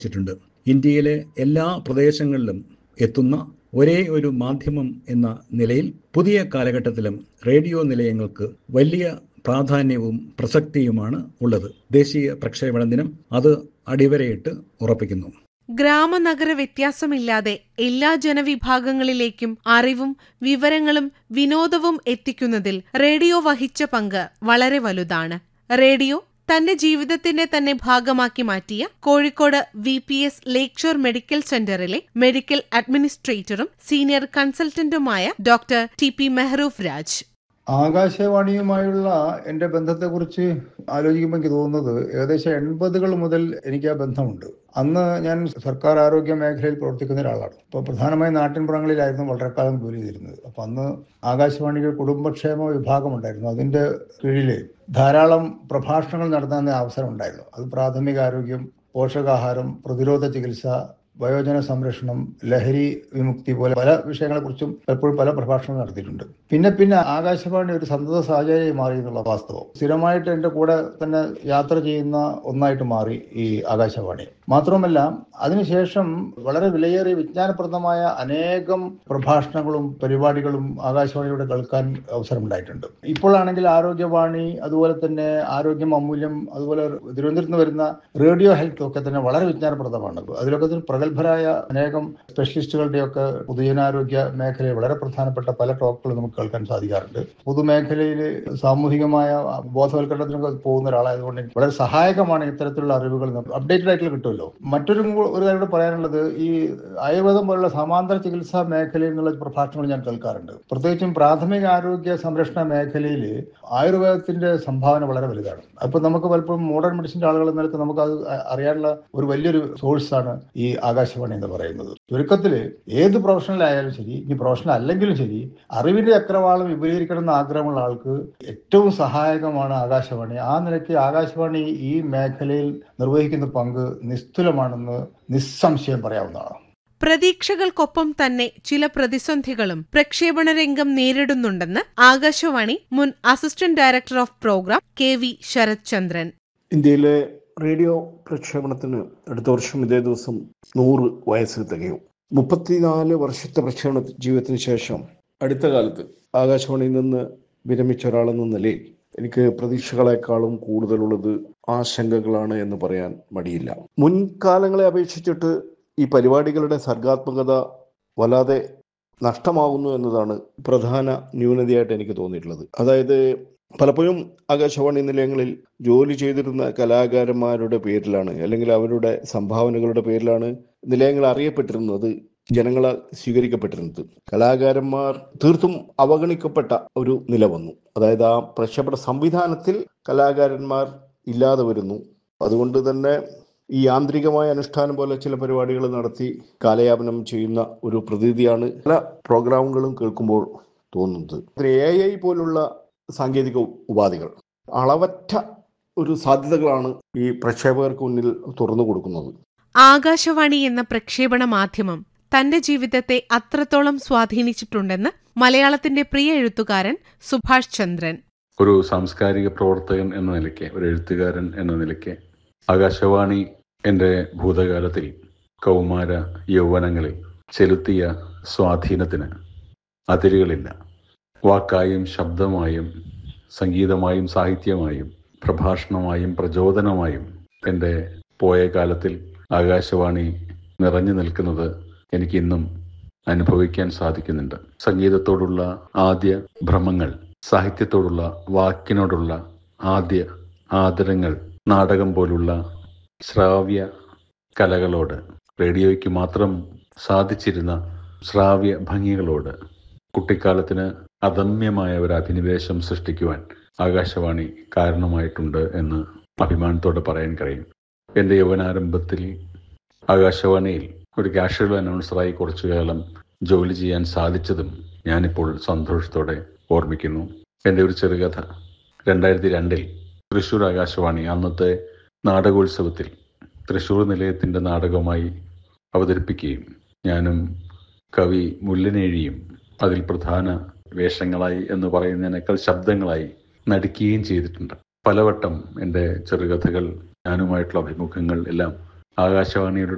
ച്ചിട്ടുണ്ട് ഇന്ത്യയിലെ എല്ലാ പ്രദേശങ്ങളിലും എത്തുന്ന ഒരേ ഒരു മാധ്യമം എന്ന നിലയിൽ പുതിയ കാലഘട്ടത്തിലും റേഡിയോ നിലയങ്ങൾക്ക് വലിയ പ്രാധാന്യവും പ്രസക്തിയുമാണ് ഉള്ളത് ദേശീയ പ്രക്ഷേപണ ദിനം അത് അടിവരയിട്ട് ഉറപ്പിക്കുന്നു ഗ്രാമനഗര വ്യത്യാസമില്ലാതെ എല്ലാ ജനവിഭാഗങ്ങളിലേക്കും അറിവും വിവരങ്ങളും വിനോദവും എത്തിക്കുന്നതിൽ റേഡിയോ വഹിച്ച പങ്ക് വളരെ വലുതാണ് റേഡിയോ തന്റെ ജീവിതത്തിന്റെ തന്നെ ഭാഗമാക്കി മാറ്റിയ Kozhikode V P S Lakeshore medical centre medical അഡ്മിനിസ്ട്രേറ്ററും സീനിയർ കൺസൾട്ടന്റുമായ doctor T P Mehroof Raj ആകാശവാണിയുമായുള്ള എൻ്റെ ബന്ധത്തെക്കുറിച്ച് ആലോചിക്കുമ്പോൾ എനിക്ക് തോന്നുന്നത് ഏകദേശം എൺപതുകൾ മുതൽ എനിക്ക് ആ ബന്ധമുണ്ട് അന്ന് ഞാൻ സർക്കാർ ആരോഗ്യ മേഖലയിൽ പ്രവർത്തിക്കുന്ന ഒരാളാണ് അപ്പോൾ പ്രധാനമായും നാട്ടിൻപുറങ്ങളിലായിരുന്നു വളരെ കാലം ജോലി ചെയ്തിരുന്നത് അപ്പോൾ അന്ന് ആകാശവാണിക്ക് കുടുംബക്ഷേമ വിഭാഗമുണ്ടായിരുന്നു അതിൻ്റെ കീഴിൽ ധാരാളം പ്രഭാഷണങ്ങൾ നടത്താൻ അവസരം ഉണ്ടായിരുന്നു അത് പ്രാഥമിക ആരോഗ്യം പോഷകാഹാരം പ്രതിരോധ ചികിത്സ വയോജന സംരക്ഷണം ലഹരി വിമുക്തി പോലെ പല വിഷയങ്ങളെക്കുറിച്ചും പലപ്പോഴും പല പ്രഭാഷണങ്ങൾ നടത്തിയിട്ടുണ്ട് പിന്നെ പിന്നെ ആകാശവാണി ഒരു സന്തത സാഹചര്യം മാറി എന്നുള്ള വാസ്തവം സ്ഥിരമായിട്ട് എൻ്റെ കൂടെ തന്നെ യാത്ര ചെയ്യുന്ന ഒന്നായിട്ട് മാറി ഈ ആകാശവാണി മാത്രമല്ല അതിനുശേഷം വളരെ വിലയേറിയ വിജ്ഞാനപ്രദമായ അനേകം പ്രഭാഷണങ്ങളും പരിപാടികളും ആകാശവാണിയുടെ കേൾക്കാൻ അവസരമുണ്ടായിട്ടുണ്ട് ഇപ്പോഴാണെങ്കിൽ ആരോഗ്യവാണി അതുപോലെ തന്നെ ആരോഗ്യം അമൂല്യം അതുപോലെ തിരുവനന്തപുരത്ത് നിന്ന് വരുന്ന റേഡിയോ ഹെൽത്ത് ഒക്കെ തന്നെ വളരെ വിജ്ഞാനപ്രദമാണ് അതിലൊക്കെ തന്നെ പ്രഗത്ഭരായ അനേകം സ്പെഷ്യലിസ്റ്റുകളുടെയൊക്കെ പൊതുജനാരോഗ്യ മേഖലയിൽ വളരെ പ്രധാനപ്പെട്ട പല ടോക്കുകൾ നമുക്ക് കേൾക്കാൻ സാധിക്കാറുണ്ട് പൊതുമേഖലയിൽ സാമൂഹികമായ ബോധവൽക്കരണത്തിനൊക്കെ പോകുന്ന ഒരാളായതുകൊണ്ട് എനിക്ക് വളരെ സഹായകമാണ് ഇത്തരത്തിലുള്ള അറിവുകൾ നമുക്ക് അപ്ഡേറ്റഡ് ആയിട്ടുള്ള കിട്ടുമല്ലോ മറ്റൊരു കൂ- ഒരു കാര്യം കൂടെ പറയാനുള്ളത് ഈ ആയുർവേദം പോലുള്ള സമാന്തര ചികിത്സാ മേഖലയിൽ നിന്നുള്ള പ്രഭാഷണങ്ങൾ ഞാൻ കേൾക്കാറുണ്ട് പ്രത്യേകിച്ചും പ്രാഥമിക ആരോഗ്യ സംരക്ഷണ മേഖലയിൽ ആയുർവേദത്തിന്റെ സംഭാവന വളരെ വലുതാണ് അപ്പൊ നമുക്ക് പലപ്പോഴും മോഡേൺ മെഡിസിന്റെ ആളുകൾ എന്ന നിലക്ക് നമുക്ക് അത് അറിയാനുള്ള ഒരു വലിയൊരു സോഴ്സാണ് ഈ ആകാശവാണി എന്ന് പറയുന്നത് ചുരുക്കത്തിൽ ഏത് പ്രൊഫഷണലായാലും ശരി ഇനി പ്രൊഫഷണൽ അല്ലെങ്കിലും ശരി അറിവിന്റെ ചക്രവാളം വിപുലീകരിക്കണം എന്ന ആഗ്രഹമുള്ള ആൾക്ക് ഏറ്റവും സഹായകമാണ് ആകാശവാണി ആ നിലയ്ക്ക് ആകാശവാണി ഈ മേഖലയിൽ നിർവഹിക്കുന്ന പങ്ക് നിസ്തുലമാണെന്ന് നിസ്സംശയം പറയാവുന്നതാണ് പ്രതീക്ഷകൾക്കൊപ്പം തന്നെ ചില പ്രതിസന്ധികളും പ്രക്ഷേപണ രംഗം നേരിടുന്നുണ്ടെന്ന് ആകാശവാണി മുൻ assistant director of program K V Sarath Chandran ഇന്ത്യയിലെ റേഡിയോ പ്രക്ഷേപണത്തിന് അടുത്ത വർഷം ഇതേ ദിവസം നൂറ് വയസ്സ് തികയും മുപ്പത്തിനാല് വർഷത്തെ പ്രക്ഷേപണ ജീവിതത്തിന് ശേഷം അടുത്ത കാലത്ത് ആകാശവാണിയിൽ നിന്ന് വിരമിച്ച ഒരാളെന്ന നിലയിൽ എനിക്ക് പ്രതീക്ഷകളെക്കാളും കൂടുതലുള്ളത് ആശങ്കകളാണ് എന്ന് പറയാൻ മടിയില്ല മുൻകാലങ്ങളെ അപേക്ഷിച്ചിട്ട് ഈ പരിപാടികളുടെ സർഗാത്മകത വല്ലാതെ നഷ്ടമാകുന്നു എന്നതാണ് പ്രധാന ന്യൂനതയായിട്ട് എനിക്ക് തോന്നിയിട്ടുള്ളത് അതായത് പലപ്പോഴും ആകാശവാണി നിലയങ്ങളിൽ ജോലി ചെയ്തിരുന്ന കലാകാരന്മാരുടെ പേരിലാണ് അല്ലെങ്കിൽ അവരുടെ സംഭാവനകളുടെ പേരിലാണ് നിലയങ്ങൾ അറിയപ്പെട്ടിരുന്നത് ജനങ്ങളാൽ സ്വീകരിക്കപ്പെട്ടിരുന്നത് കലാകാരന്മാർ തീർത്തും അവഗണിക്കപ്പെട്ട ഒരു നില വന്നു അതായത് ആ പ്രക്ഷേപണ സംവിധാനത്തിൽ കലാകാരന്മാർ ഇല്ലാതെ വരുന്നു അതുകൊണ്ട് തന്നെ ഈ യാന്ത്രികമായ അനുഷ്ഠാനം പോലെ ചില പരിപാടികൾ നടത്തി കാലയാപനം ചെയ്യുന്ന ഒരു പ്രതീതിയാണ് പല പ്രോഗ്രാമുകളും കേൾക്കുമ്പോൾ തോന്നുന്നത് എ ഐ പോലുള്ള സാങ്കേതിക ഉപാധികൾ അളവറ്റ ഒരു സാധ്യതകളാണ് ഈ പ്രക്ഷേപകർക്ക് മുന്നിൽ തുറന്നു കൊടുക്കുന്നത് ആകാശവാണി എന്ന പ്രക്ഷേപണ മാധ്യമം തന്റെ ജീവിതത്തെ അത്രത്തോളം സ്വാധീനിച്ചിട്ടുണ്ടെന്ന് മലയാളത്തിന്റെ പ്രിയ എഴുത്തുകാരൻ സുഭാഷ് ചന്ദ്രൻ ഒരു സാംസ്കാരിക പ്രവർത്തകൻ എന്ന നിലയ്ക്ക് ഒരു എഴുത്തുകാരൻ എന്ന നിലയ്ക്ക് ആകാശവാണി എൻ്റെ ഭൂതകാലത്തിൽ കൗമാര യൗവനങ്ങളിൽ ചെലുത്തിയ സ്വാധീനത്തിന് അതിരുകളില്ല വാക്കായും ശബ്ദമായും സംഗീതമായും സാഹിത്യമായും പ്രഭാഷണമായും പ്രചോദനമായും എൻ്റെ പോയ കാലത്തിൽ ആകാശവാണി നിറഞ്ഞു നിൽക്കുന്നത് എനിക്കിന്നും അനുഭവിക്കാൻ സാധിക്കുന്നുണ്ട് സംഗീതത്തോടുള്ള ആദ്യ ഭ്രമങ്ങൾ സാഹിത്യത്തോടുള്ള വാക്കിനോടുള്ള ആദ്യ ആദരങ്ങൾ നാടകം പോലുള്ള ശ്രാവ്യ കലകളോട് റേഡിയോയ്ക്ക് മാത്രം സാധിച്ചിരുന്ന ശ്രാവ്യ ഭംഗികളോട് കുട്ടിക്കാലത്തിന് അദമ്യമായ ഒരു അഭിനിവേശം സൃഷ്ടിക്കുവാൻ ആകാശവാണി കാരണമായിട്ടുണ്ട് എന്ന് അഭിമാനത്തോടെ പറയാൻ കഴിയും എൻ്റെ യൗവനാരംഭത്തിൽ ആകാശവാണിയിൽ ഒരു കാഷ്വൽ അനൗൺസറായി കുറച്ചു കാലം ജോലി ചെയ്യാൻ സാധിച്ചതും ഞാനിപ്പോൾ സന്തോഷത്തോടെ ഓർമ്മിക്കുന്നു എൻ്റെ ഒരു ചെറുകഥ രണ്ടായിരത്തി രണ്ടിൽ തൃശ്ശൂർ ആകാശവാണി അന്നത്തെ നാടകോത്സവത്തിൽ തൃശ്ശൂർ നിലയത്തിൻ്റെ നാടകമായി അവതരിപ്പിക്കുകയും ഞാനും കവി മുല്ലനേഴിയും അതിൽ പ്രധാന വേഷങ്ങളായി എന്ന് പറയുന്നതിനേക്കാൾ ശബ്ദങ്ങളായി നടിക്കുകയും ചെയ്തിട്ടുണ്ട് പലവട്ടം എൻ്റെ ചെറുകഥകൾ ഞാനുമായിട്ടുള്ള അഭിമുഖങ്ങൾ എല്ലാം ആകാശവാണിയുടെ